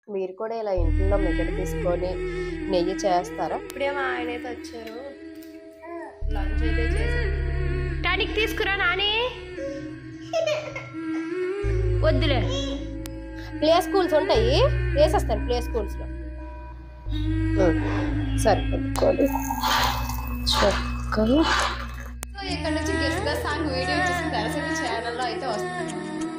మీరు కూడా ఇలా ఇంట్లో మెగడ తీసుకొని నెయ్యి చేస్తారా ఇప్పుడే మా ఆయన అయితే వచ్చారు లంచ్ అయితే చేసి టానిక్ తీసుకురా నాని వద్దులే ప్లే స్కూల్స్ ఉంటాయి వేసేస్తారు ప్లే స్కూల్స్లో సరే పెట్టుకోండి చక్కగా సో ఇక్కడ నుంచి గెస్ట్ గా సాంగ్ వీడియో చేసిన తర్వాత ఛానల్లో అయితే వస్తుంది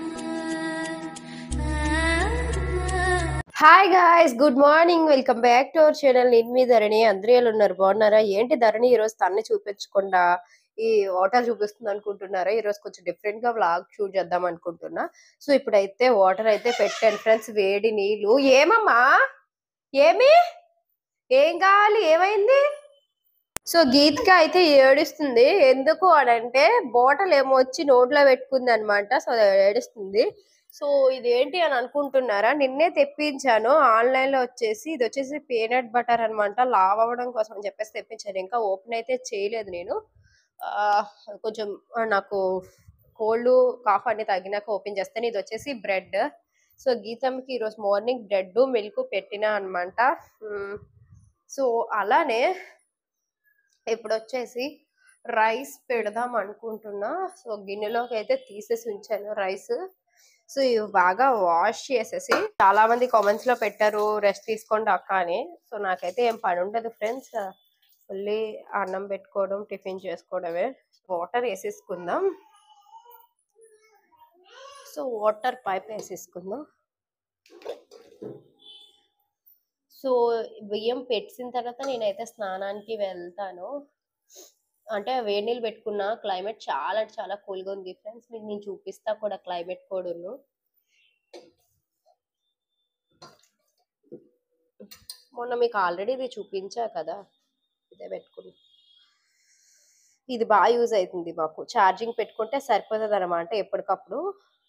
hi guys good morning welcome back to our channel నేను మీ ధరణి అందరూ ఎలా ఉన్నారు బాగున్నారా ఏంటి ధరణి ఈ రోజు తన్ని చూపించకుండా ఈ వాటర్ చూపిస్తుంది అనుకుంటున్నారా ఈ రోజు కొంచెం డిఫరెంట్ గా వ్లాగ్ షూట్ చేద్దాం అనుకుంటున్నా సో ఇప్పుడైతే వాటర్ అయితే పెట్టాను ఫ్రెండ్స్ వేడి నీళ్ళు ఏమమ్మా ఏమి ఏం కావాలి ఏమైంది సో గీత్క అయితే ఏడుస్తుంది ఎందుకు అని అంటే బాటిల్ ఏమో వచ్చి నోట్లో పెట్టుకుంది అనమాట సో అది ఏడుస్తుంది సో ఇదేంటి అని అనుకుంటున్నారా నిన్నే తెప్పించాను ఆన్లైన్ లో వచ్చేసి ఇది వచ్చేసి పీనట్ బటర్ అన్నమాట లావ్ అవ్వడం కోసం అని చెప్పేసి తెప్పించాను ఇంకా ఓపెన్ అయితే చేయలేదు నేను ఆ, కొంచెం ఆ, నాకు కోల్డ్ కాఫ్ అన్ని తగ్గినాక ఓపెన్ చేస్తాను ఇది వచ్చేసి బ్రెడ్ సో గీతంకి ఈరోజు మార్నింగ్ బ్రెడ్ మిల్క్ పెట్టినా అనమాట సో అలానే ఇప్పుడు వచ్చేసి రైస్ పెడదాం అనుకుంటున్నా సో గిన్నెలోకి అయితే తీసేసి ఉంచాను రైస్ సో ఇవి బాగా వాష్ చేసేసి చాలా మంది కామెంట్స్ లో పెట్టారు రెస్ట్ తీసుకోండి అక్క అని సో నాకైతే ఏం పని ఉండదు ఫ్రెండ్స్ ఫుల్లీ అన్నం పెట్టుకోవడం టిఫిన్ చేసుకోవడమే వాటర్ వేసేసుకుందాం సో వాటర్ పైప్ వేసేసుకుందాం సో బియ్యం పెట్టిన తర్వాత నేనైతే స్నానానికి వెళ్తాను అంటే వేడి నీళ్ళు పెట్టుకున్న క్లైమేట్ చాలా అంటే చాలా కూల్గా ఉంది ఫ్రెండ్స్ మీకు నేను చూపిస్తా కూడా క్లైమేట్ కూడాను మొన్న మీకు ఆల్రెడీ ఇది చూపించా కదా ఇదే పెట్టుకున్నా ఇది బాగా యూజ్ అవుతుంది మాకు ఛార్జింగ్ పెట్టుకుంటే సరిపోతుంది అనమాట ఎప్పటికప్పుడు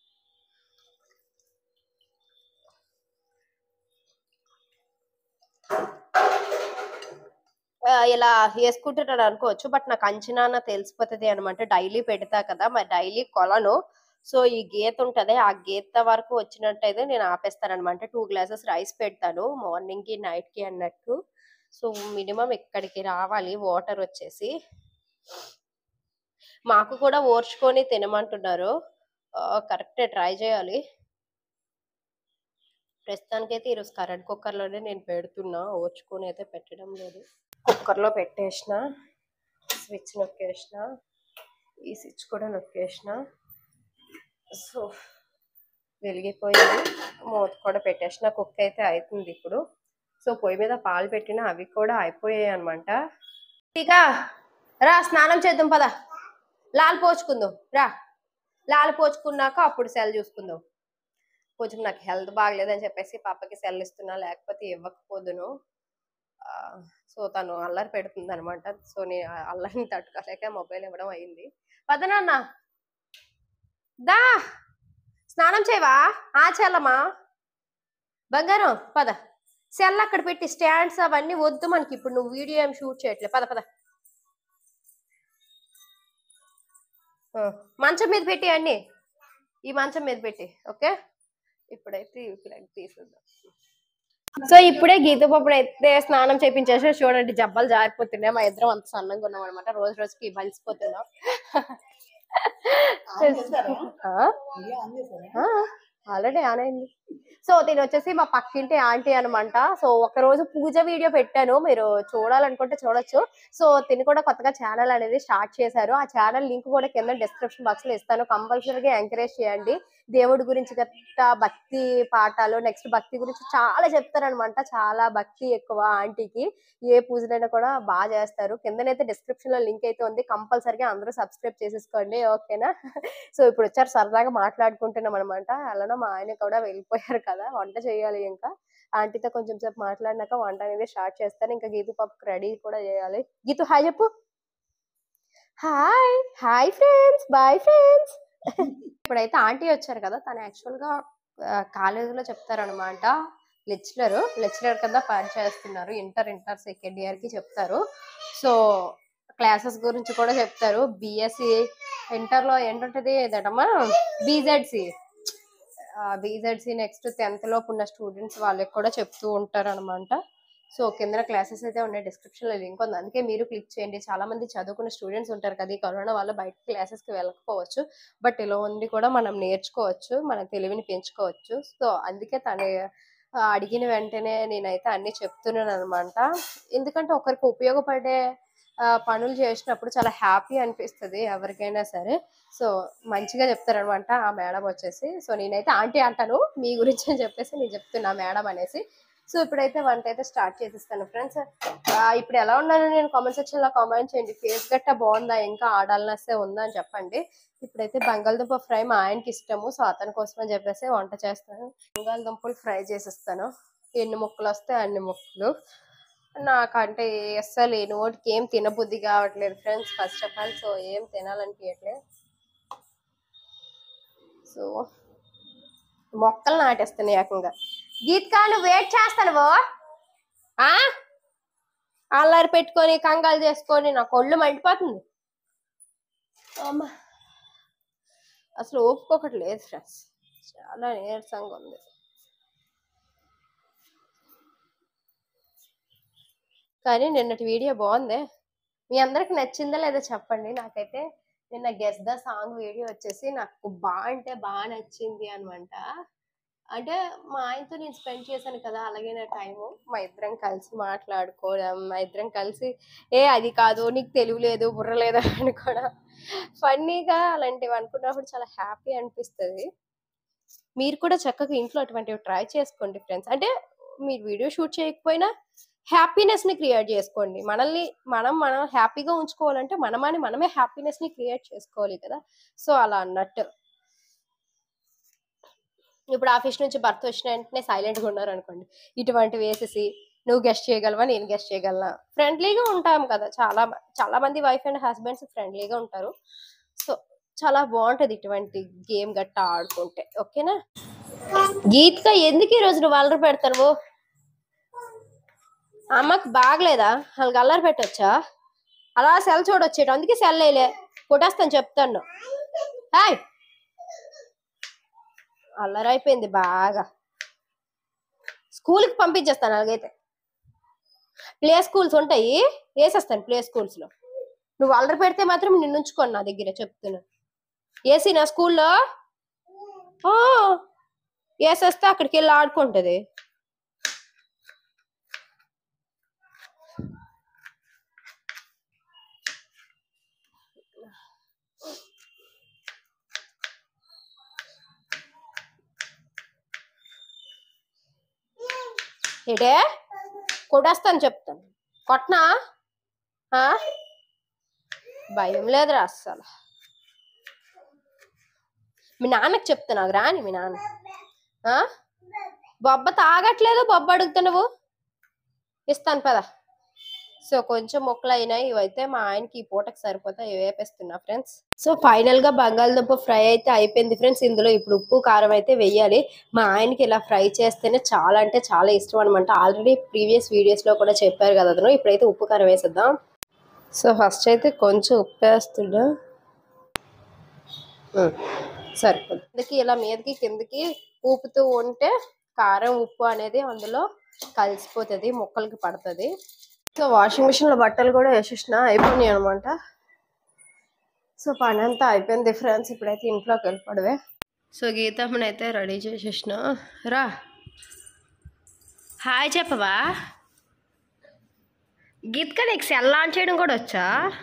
ఆ, ఇలా వేసుకుంటున్నాను అనుకోవచ్చు బట్ నాకు అంచనా తెలిసిపోతుంది అనమాట డైలీ పెడతా కదా మరి డైలీ కొలను సో ఈ గీత ఉంటది ఆ గీత వరకు వచ్చినట్టయితే నేను ఆపేస్తాను అనమాట టూ గ్లాసెస్ రైస్ పెడతాను మార్నింగ్ కి నైట్ కి అన్నట్టు సో మినిమం ఇక్కడికి రావాలి వాటర్ వచ్చేసి మాకు కూడా ఓర్చుకొని తినమంటున్నారు కరెక్ట్ ట్రై చేయాలి ప్రస్తుతానికైతే ఈరోజు కరెంట్ కుక్కర్లోనే నేను పెడుతున్నా ఓర్చుకొని అయితే పెట్టడం లేదు కుక్కర్లో పెట్టేసిన స్విచ్ నొక్కేసిన ఈ స్విచ్ కూడా నొక్కేసిన సో వెలిగిపోయింది మూత కూడా పెట్టేసిన కుక్ అయితే అవుతుంది ఇప్పుడు సో పొయ్యి మీద పాలు పెట్టిన అవి కూడా అయిపోయాయి అనమాట ఇక రా స్నానం చేద్దాం పద లాల్ పోచుకుందాం రా లాల్ పోచుకున్నాక అప్పుడు సెల్ చూసుకుందాం కొంచెం నాకు హెల్త్ బాగలేదని చెప్పేసి పాపకి సెల్ ఇస్తున్నా లేకపోతే ఇవ్వకపోదును ఆ, సో తను అల్లరి పెడుతుంది అనమాట సో నేను ఆ అల్లరిని తట్టుకోలేక మొబైల్ ఇవ్వడం అయింది పద నాన్న దా స్నానం చేయవా ఆ చెల్లమ్మా బంగారం పద సెల్ అక్కడ పెట్టి స్టాండ్స్ అవన్నీ వద్దు మనకి ఇప్పుడు నువ్వు వీడియో ఏం షూట్ చేయట్లే పద పద ఆ, మంచం మీద పెట్టి అన్ని ఈ మంచం మీద పెట్టి ఓకే ఇప్పుడైతే ఇక్కడ తీసేద్దాం సో ఇప్పుడే గీత పప్పుడు అయితే స్నానం చేపించేసి చూడండి జబ్బలు జారిపోతున్నాయి మా ఇద్దరం అంత సన్నంగా ఉన్నాం అనమాట రోజు రోజుకి బలిసిపోతున్నాం ఆల్రెడీ ఆన్ అయింది సో దీని వచ్చేసి మా పక్కింటి ఆంటీ అనమాట సో ఒక రోజు పూజ వీడియో పెట్టాను మీరు చూడాలనుకుంటే చూడొచ్చు సో తిని కూడా కొత్తగా ఛానల్ అనేది స్టార్ట్ చేశారు ఆ ఛానల్ లింక్ కూడా కింద డిస్క్రిప్షన్ బాక్స్ లో ఇస్తాను కంపల్సరీగా ఎంకరేజ్ చేయండి దేవుడి గురించి గట్ట భక్తి పాఠాలు నెక్స్ట్ భక్తి గురించి చాలా చెప్తారనమాట చాలా భక్తి ఎక్కువ ఆంటీకి ఏ పూజలైనా కూడా బాగా చేస్తారు కిందనైతే డిస్క్రిప్షన్ లో లింక్ అయితే ఉంది కంపల్సరీగా అందరూ సబ్స్క్రైబ్ చేసేసుకోండి ఓకేనా సో ఇప్పుడు వచ్చారు సరదాగా మాట్లాడుకుంటున్నాం అనమాట అలానే మా ఆయన కూడా వెళ్ళిపోయారు కదా వంట చేయాలి ఇంకా ఆంటీతో కొంచెం సేపు మాట్లాడినాక వంట అనేది స్టార్ట్ చేస్తాను ఇంకా గీతు పాపకు రెడీ కూడా చేయాలి గీతు హాయ్ చెప్పు hi hi friends bye friends ఇప్పుడైతే ఆంటీ వచ్చారు కదా తను యాక్చువల్ గా కాలేజీలో చెప్తారనమాట లెక్చరర్ లెక్చరర్ కింద పని చేస్తున్నారు ఇంటర్ ఇంటర్ సెకండ్ ఇయర్ కి చెప్తారు సో క్లాసెస్ గురించి కూడా చెప్తారు బిఎస్సి ఇంటర్ లో ఏంటంటది ఏదటమ్మా బీజెడ్సి బీజెడ్సీ నెక్స్ట్ టెన్త్ లోపు ఉన్న స్టూడెంట్స్ వాళ్ళకి కూడా చెప్తూ ఉంటారు అనమాట సో కింద క్లాసెస్ అయితే ఉన్నాయి డిస్క్రిప్షన్ లో లింక్ ఉంది అందుకే మీరు క్లిక్ చేయండి చాలా మంది చదువుకున్న స్టూడెంట్స్ ఉంటారు కదా ఈ కరోనా వల్ల బయట క్లాసెస్ కి వెళ్ళకపోవచ్చు బట్ ఇలా ఉండి కూడా మనం నేర్చుకోవచ్చు మన తెలివిని పెంచుకోవచ్చు సో అందుకే తను ఆ, అడిగిన వెంటనే నేనైతే అన్ని చెప్తున్నాను అనమాట ఎందుకంటే ఒకరికి ఉపయోగపడే ఆ, పనులు చేసినప్పుడు చాలా హ్యాపీ అనిపిస్తుంది ఎవరికైనా సరే సో మంచిగా చెప్తారనమాట ఆ మేడం వచ్చేసి సో నేనైతే ఆంటీ అంటాను మీ గురించి అని చెప్పేసి నేను చెప్తున్నా మేడం అనేసి సో ఇప్పుడైతే వంట అయితే స్టార్ట్ చేసిస్తాను ఫ్రెండ్స్ ఇప్పుడు ఎలా ఉన్నానో నేను కామెంట్ సెక్షన్ లో కామెంట్ చేయండి ఫేస్ గట్ట బాగుందా ఇంకా ఆడాలనేస్తే ఉందా అని చెప్పండి ఇప్పుడైతే బంగాళదుంప ఫ్రై మా ఆయనకి ఇష్టము సో అతని కోసం అని చెప్పేసి వంట చేస్తాను బంగాళదుంపలు ఫ్రై చేసిస్తాను ఎన్ని ముక్కలు వస్తే అన్ని ముక్కలు నాకంటే అస్సలు ఈ నోటికి ఏం తినబుద్ధి కావట్లేదు friends first of all so ఏం తినాలనిపించట్లేదు సో మొక్కలు నాటేస్తాను ఏకంగా గీత్కా నువ్వు వెయిట్ చేస్తాను ఆ అల్లరి పెట్టుకొని కంగాలు చేసుకొని నా కొళ్ళు మండిపోతుంది అమ్మా అసలు ఓపుకోకటి లేదు ఫ్రెండ్స్ చాలా నీరసంగా ఉంది కానీ నిన్నటి వీడియో బాగుంది మీ అందరికి నచ్చిందా లేదా చెప్పండి నాకైతే నిన్న గెస్ ద సాంగ్ వీడియో వచ్చేసి నాకు బాగా అంటే బాగా నచ్చింది అనమాట అంటే మా ఆయనతో నేను స్పెండ్ చేశాను కదా అలాగే నా టైము మా ఇద్దరం కలిసి మాట్లాడుకోవడం మా ఇద్దరం కలిసి ఏ అది కాదు నీకు తెలివి లేదు బుర్ర లేదు అనుకోవడం ఫన్నీగా అలాంటివి అనుకున్నప్పుడు చాలా హ్యాపీ అనిపిస్తుంది మీరు కూడా చక్కగా ఇంట్లో అటువంటివి ట్రై చేసుకోండి ఫ్రెండ్స్ అంటే మీరు వీడియో షూట్ చేయకపోయినా హ్యాపీనెస్ ని క్రియేట్ చేసుకోండి మనల్ని మనం మనం హ్యాపీగా ఉంచుకోవాలంటే మనమని మనమే హ్యాపీనెస్ ని క్రియేట్ చేసుకోవాలి కదా సో అలా అన్నట్టు ఇప్పుడు ఆఫీస్ నుంచి భర్త వచ్చిన వెంటనే సైలెంట్ గా ఉన్నారు అనుకోండి ఇటువంటివి వేసేసి నువ్వు గెస్ట్ చేయగలవా నేను గెస్ట్ చేయగలనా ఫ్రెండ్లీగా ఉంటాం కదా చాలా మ- చాలా మంది వైఫ్ అండ్ హస్బెండ్స్ ఫ్రెండ్లీగా ఉంటారు సో చాలా బాగుంటది ఇటువంటి గేమ్ గట్ట ఆడుకుంటే ఓకేనా గీత్క ఎందుకు ఈ రోజు నువ్వు అల్లరి పెడతావు అమ్మకి బాగలేదా వాళ్ళకి అల్లరి పెట్టొచ్చా అలా సెల్ చూడొచ్చేట అందుకే సెల్ వేయలే కొట్టేస్తాను చెప్తాను హాయ్ అల్లరి అయిపోయింది బాగా స్కూల్కి పంపించేస్తాను అలాగైతే ప్లే స్కూల్స్ ఉంటాయి వేసేస్తాను ప్లే స్కూల్స్ లో నువ్వు అల్లరి పెడితే మాత్రం నిన్ను ఉంచుకోను నా దగ్గర చెప్తున్నా ఏసీ నా స్కూల్లో వేసేస్తే అక్కడికి వెళ్ళి ఆడుకుంటది ఏటే కొడేస్తాను చెప్తాను కొట్టనా ఆ? భయం లేదురా అస్సలు మీ నాన్నకి చెప్తా నాకు రాని మీ నాన్న ఆ? బొబ్బ తాగట్లేదు బొబ్బ అడుగుతున్నావు ఇస్తాను పద సో కొంచెం మొక్కలు అయినాయి ఇవైతే మా ఆయనకి ఈ పూటకి సరిపోతాయి వేపేస్తున్నా ఫ్రెండ్స్ సో ఫైనల్ గా బంగాళదుంప ఫ్రై అయితే అయిపోయింది ఫ్రెండ్స్ ఇందులో ఇప్పుడు ఉప్పు కారం అయితే వెయ్యాలి మా ఆయనకి ఇలా ఫ్రై చేస్తేనే చాలా అంటే చాలా ఇష్టం అనమాట ఆల్రెడీ ప్రీవియస్ వీడియోస్ లో కూడా చెప్పారు కదా అతను ఇప్పుడైతే ఉప్పు కారం వేసేద్దాం సో ఫస్ట్ అయితే కొంచెం ఉప్పు వేస్తున్నా ఉమ్, సరిపోతుంది కిందకి ఇలా మీదకి కిందకి ఊపుతూ ఉంటే కారం ఉప్పు అనేది అందులో కలిసిపోతుంది ముక్కలకి పడుతుంది సో వాషింగ్ మిషన్ లో బట్టలు కూడా వేసేసిన అయిపోయినాయి అనమాట సో పని అంతా అయిపోయింది ఫ్రెండ్స్ ఇప్పుడైతే ఇంట్లోకి వెళ్ళిపోవడమే సో గీతమ్మని అయితే రెడీ చేసేసిన రా హాయ్ చెప్పవా గీత్క నీకు సెల్ ఆన్ చేయడం కూడా వచ్చా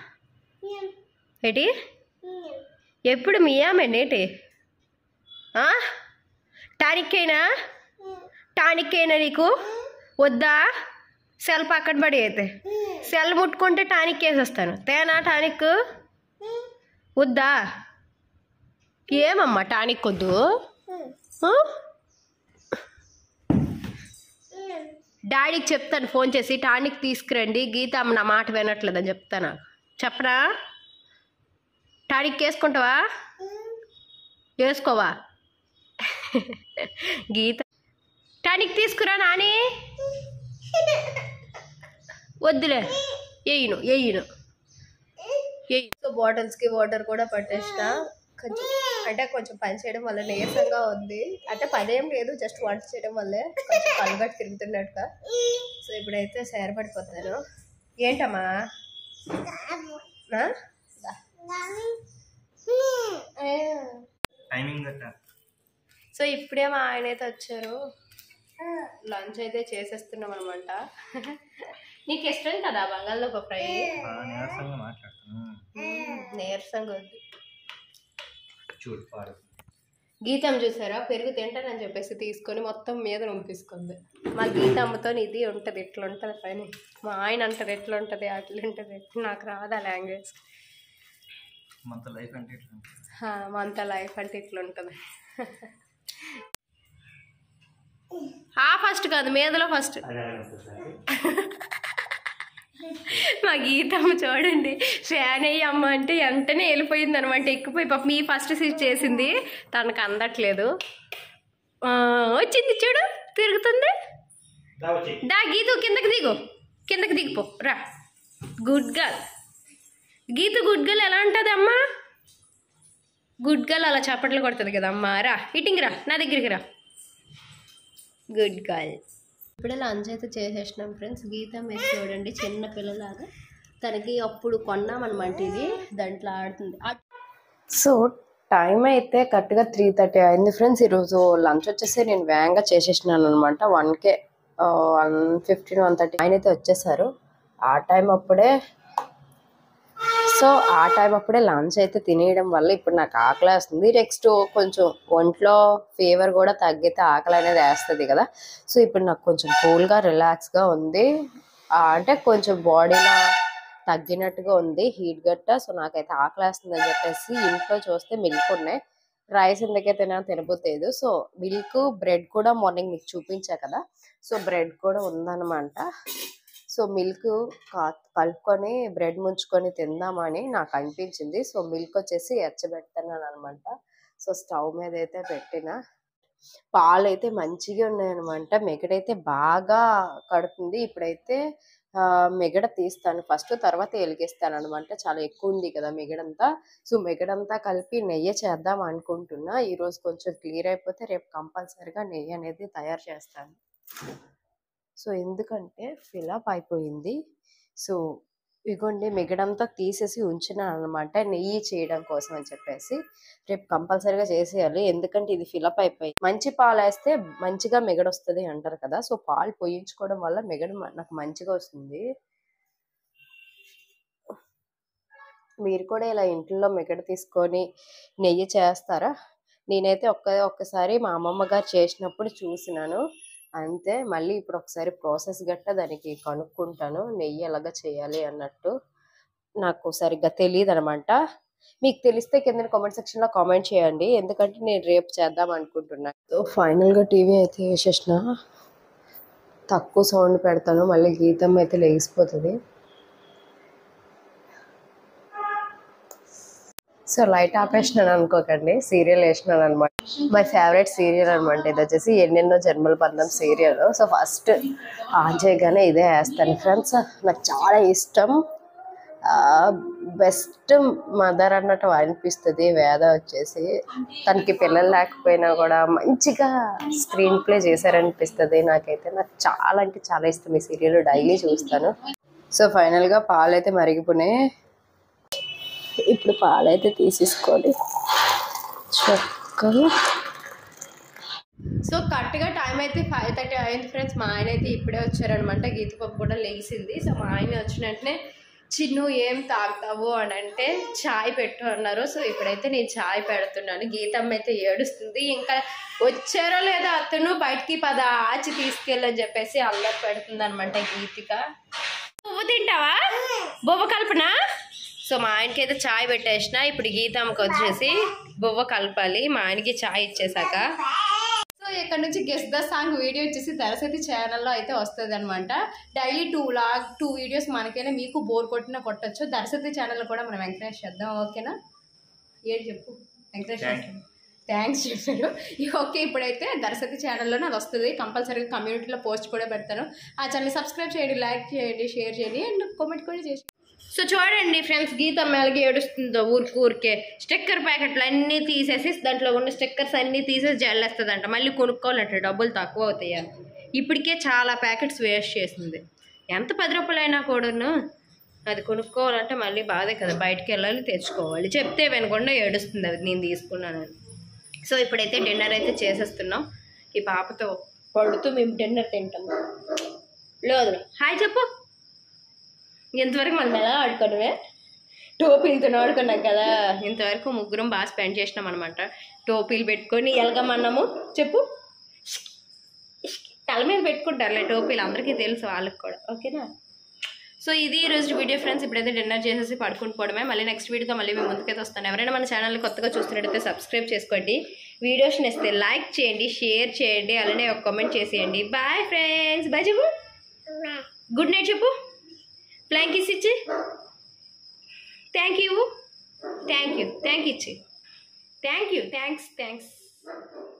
ఏంటి ఎప్పుడు మీయామండి ఏంటి ఆ? టానిక్ అయినా టానిక్ అయినా నీకు వద్దా సెల్ పక్కన పడి అయితే సెల్ ముట్టుకుంటే టానిక్ వేసేస్తాను తేనా టానిక్ వద్దా ఏమమ్మా టానిక్ వద్దు ఆ? డాడీకి చెప్తాను ఫోన్ చేసి టానిక్ తీసుకురండి గీత అమ్మ నా మాట వినట్లేదని చెప్తాను చెప్పరా టానిక్ వేసుకుంటావా వేసుకోవా గీత టానిక్ తీసుకురా నాని వద్దులే వేయను వేయను సో బాటిల్స్కి వాటర్ కూడా పట్టేసిన కొంచెం అంటే కొంచెం పని చేయడం వల్ల నీరసంగా ఉంది అంటే పని ఏం లేదు జస్ట్ వంట చేయడం వల్లే కొంచెం కలుగట్టు తిరుగుతున్నట్టుగా సో ఇప్పుడైతే సేరపడిపోతాను ఏంటమ్మా ఆ? దా. ఏ. టైమింగ్ గట్టా సో ఇప్పుడే మా ఆయన అయితే వచ్చారు లంచ్ అయితే చేసేస్తున్నాం అనమాట నీకు ఇష్టం కదా బంగాళదుంప ఫ్రై నీరసంగా మాట్లాడుతున్నాను నీరసంగా ఉంది చూడు పాడు గీతం చూసారా పెరుగు తింటానని చెప్పేసి తీసుకొని మొత్తం మీద పంపించుకుంది మా గీతమ్మతో ఇది ఉంటుంది ఇట్లా ఉంటుంది పని మా ఆయన అంటారు ఎట్లా ఉంటుంది అట్లా ఉంటుంది నాకు రాదా లాంగ్వేజ్ మనతో లైఫ్ అంటే ఇట్లా ఉంటుంది. అంత లైఫ్ అంటే ఇట్లా ఉంటుంది ఆ ఫస్ట్ కాదు మీదలో ఫస్ట్ మా గీతమ్మ చూడండి ఫ్యాన్ అయ్యి అమ్మ అంటే వెంటనే వెళ్ళిపోయింది అనమాట ఎక్కిపోయి పాప మీ ఫస్ట్ సీట్ చేసింది తనకు అందట్లేదు ఆ, వచ్చింది చూడు తిరుగుతుంది దా గీతు కిందకి దిగు కిందకి దిగిపో రా good girl Geetu good girl ఎలా ఉంటుంది అమ్మా గుడ్ గర్ల్ అలా చప్పట్లు కొడుతుంది కదా అమ్మా రా ఇటింగ్ రా నా దగ్గరికి రా గుడ్ గర్ల్ ఇప్పుడే లంచ్ అయితే చేసేసినాం ఫ్రెండ్స్ గీత మీరు చూడండి చిన్న పిల్లలాగా తనకి అప్పుడు కొన్నామన్నమాట ఇది దాంట్లో ఆడుతుంది సో టైం అయితే కరెక్ట్గా త్రీ థర్టీ అయింది ఫ్రెండ్స్ ఈరోజు లంచ్ వచ్చేసి నేను వేగంగా చేసేసినాను అనమాట వన్కే వన్ ఫిఫ్టీన్ వన్ థర్టీ ఆయన అయితే వచ్చేసారు ఆ టైం అప్పుడే సో ఆ టైం అప్పుడే లంచ్ అయితే తినేయడం వల్ల ఇప్పుడు నాకు ఆకలి వేస్తుంది నెక్స్ట్ కొంచెం ఒంట్లో ఫీవర్ కూడా తగ్గితే ఆకలి అనేది వేస్తుంది కదా సో ఇప్పుడు నాకు కొంచెం కూల్గా రిలాక్స్గా ఉంది ఆ, అంటే కొంచెం బాడీలో తగ్గినట్టుగా ఉంది హీట్ గట్ట సో నాకైతే ఆకలి వేస్తుంది అని చెప్పేసి ఇంట్లో చూస్తే మిల్క్ ఉన్నాయి రైస్ ఎందుకైతే తినా తినబోతేదు సో మిల్క్ బ్రెడ్ కూడా మార్నింగ్ మీకు చూపించా కదా సో బ్రెడ్ కూడా ఉందన్నమాట సో మిల్క్ కలుపుకొని బ్రెడ్ ముంచుకొని తిందామని నాకు అనిపించింది సో మిల్క్ వచ్చేసి ఎచ్చబెడుతున్నాను అనమాట సో స్టవ్ మీద అయితే పెట్టిన పాలు అయితే మంచిగా ఉన్నాయన్నమాట మిగడైతే బాగా కడుతుంది ఇప్పుడైతే ఆ, మిగడ తీస్తాను ఫస్ట్ తర్వాత వెలిగిస్తాను అనమాట చాలా ఎక్కువ ఉంది కదా మిగడంతా సో మిగడంతా కలిపి నెయ్యి చేద్దాం అనుకుంటున్నా ఈ రోజు కొంచెం క్లియర్ అయిపోతే రేపు కంపల్సరిగా నెయ్యి అనేది తయారు చేస్తాను సో ఎందుకంటే ఫిలప్ అయిపోయింది సో ఇగోండి మిగడంతా తీసేసి ఉంచిన అనమాట నెయ్యి చేయడం కోసం అని చెప్పేసి రేపు కంపల్సరీగా చేసేయాలి ఎందుకంటే ఇది ఫిలప్ అయిపోయి మంచి పాలు వేస్తే మంచిగా మిగడ వస్తుంది అంటారు కదా సో పాలు పోయించుకోవడం వల్ల మిగడ మ- నాకు మంచిగా వస్తుంది మీరు కూడా ఇలా ఇంట్లో మిగడ తీసుకొని నెయ్యి చేస్తారా నేనైతే ఒక్క ఒక్కసారి మా అమ్మమ్మ గారు చేసినప్పుడు చూసినాను అంతే మళ్ళీ ఇప్పుడు ఒకసారి ప్రాసెస్ గట్ట దానికి కనుక్కుంటాను నెయ్యి ఎలాగ చేయాలి అన్నట్టు నాకు సరిగ్గా తెలియదు అనమాట మీకు తెలిస్తే కింద కామెంట్ సెక్షన్ లో కామెంట్ చేయండి ఎందుకంటే నేను రేపు చేద్దాం అనుకుంటున్నా సో ఫైనల్ గా టీవీ అయితే వేసేసిన తక్కువ సౌండ్ పెడతాను మళ్ళీ గీతం అయితే లేగిసిపోతుంది సో లైట్ ఆపేసినాను అనుకోకండి సీరియల్ వేసినాను అనమాట మై ఫేవరెట్ సీరియల్ అనమాట ఇది వచ్చేసి ఎన్నెన్నో జన్మల బంధం సీరియల్ సో ఫస్ట్ ఆన్ చేయగానే ఇదే వేస్తాను ఫ్రెండ్స్ నాకు చాలా ఇష్టం బెస్ట్ మదర్ అన్నట్టు అనిపిస్తుంది వేద వచ్చేసి తనకి పిల్లలు లేకపోయినా కూడా మంచిగా స్క్రీన్ ప్లే చేశారనిపిస్తుంది నాకైతే నాకు చాలా అంటే చాలా ఇష్టం ఈ సీరియల్ డైలీ చూస్తాను సో ఫైనల్గా పాలు అయితే మరిగిపోయినాయి ఇప్పుడు పాలైతే తీసేసుకోవాలి చక్కగా సో కరెక్ట్గా టైం అయితే ఫైవ్ థర్టీ అయింది ఫ్రెండ్స్ మా ఆయన అయితే ఇప్పుడే వచ్చారనమాట గీత పప్పు కూడా లేచింది సో మా ఆయన వచ్చిన వెంటనే చిన్ను ఏం తాగుతావు అని అంటే చాయ్ పెట్టు అన్నారు సో ఇప్పుడైతే నేను చాయ్ పెడుతున్నాను గీతమ్మ అయితే ఏడుస్తుంది ఇంకా వచ్చారో లేదో అతను బయటికి పద ఆచి తీసుకెళ్ళని చెప్పేసి అల్లరి పెడుతుంది అనమాట గీతిక పువ్వు తింటావా బొవ్వ కల్పన సో మా ఆయనకి అయితే చాయ్ పెట్టేసిన ఇప్పుడు గీతమ్మకి వచ్చేసి బొవ్వ కలపాలి మా ఆయనకి చాయ్ ఇచ్చేసాక సో ఇక్కడ నుంచి గెస్ట్ ద సాంగ్ వీడియో వచ్చేసి దరసతి ఛానల్లో అయితే వస్తుంది అనమాట daily two log two videos మనకైనా మీకు బోర్ కొట్టినా కొట్టచ్చు దరసతి ఛానల్లో కూడా మనం ఎంకరేజ్ చేద్దాం ఓకేనా ఏడు చెప్పు ఎంకరేజ్ Thank చేస్తాం థ్యాంక్స్ చెప్పారు ఇక ఓకే ఇప్పుడైతే దరసతి ఛానల్లోనే అది వస్తుంది కంపల్సరీగా కమ్యూనిటీలో పోస్ట్ కూడా పెడతాను ఆ ఛానల్ సబ్స్క్రైబ్ చేయండి లైక్ చేయండి షేర్ చేయండి అండ్ కామెంట్ కూడా చేసి సో చూడండి ఫ్రెండ్స్ గీత మెలగి ఏడుస్తుందో ఊరికి ఊరికే స్టిక్కర్ ప్యాకెట్లు అన్నీ తీసేసి దాంట్లో ఉన్న స్టిక్కర్స్ అన్నీ తీసేసి జల్లేస్తుందంట మళ్ళీ కొనుక్కోవాలంట డబ్బులు తక్కువ అవుతాయి ఇప్పటికే చాలా ప్యాకెట్స్ వేస్ట్ చేసింది ఎంత పది రూపాయలు అయినా కూడాను అది కొనుక్కోవాలంటే మళ్ళీ బాధే కదా బయటికి వెళ్ళాలి తెచ్చుకోవాలి చెప్తే వినకుండా ఏడుస్తుంది అది నేను తీసుకున్నానని సో ఇప్పుడైతే డిన్నర్ అయితే చేసేస్తున్నాం ఈ పాపతో పడుతూ మేము డిన్నర్ తింటాం లేదు హాయ్ చెప్పు ఇంతవరకు మనం ఎలా ఆడుకోవడమే టోపీలతో ఆడుకున్నాం కదా ఇంతవరకు ముగ్గురం బాగా స్పెండ్ చేసినాం అనమాట టోపీలు పెట్టుకొని ఎలగమన్నాము చెప్పు తల మీద పెట్టుకుంటారులే టోపీలు అందరికీ తెలుసు వాళ్ళకి కూడా ఓకేనా సో ఇది ఈ రోజు వీడియో ఫ్రెండ్స్ ఇప్పుడైతే డిన్నర్ చేసేసి పడుకుని పోవడమే మళ్ళీ నెక్స్ట్ వీడియోతో మళ్ళీ మేము ముందుకైతే వస్తాను ఎవరైనా మన ఛానల్ని కొత్తగా చూస్తున్నట్టయితే సబ్స్క్రైబ్ చేసుకోండి వీడియోస్ నచ్చితే లైక్ చేయండి షేర్ చేయండి అలానే ఒక కామెంట్ చేసేయండి బాయ్ ఫ్రెండ్స్ బాయ్ చెప్పు గుడ్ నైట్ చెప్పు ఫ్లైంగ్ కిస్ ఇచ్చి thank you thank you thank ఇచ్చి థ్యాంక్ యూ థ్యాంక్స్ థ్యాంక్స్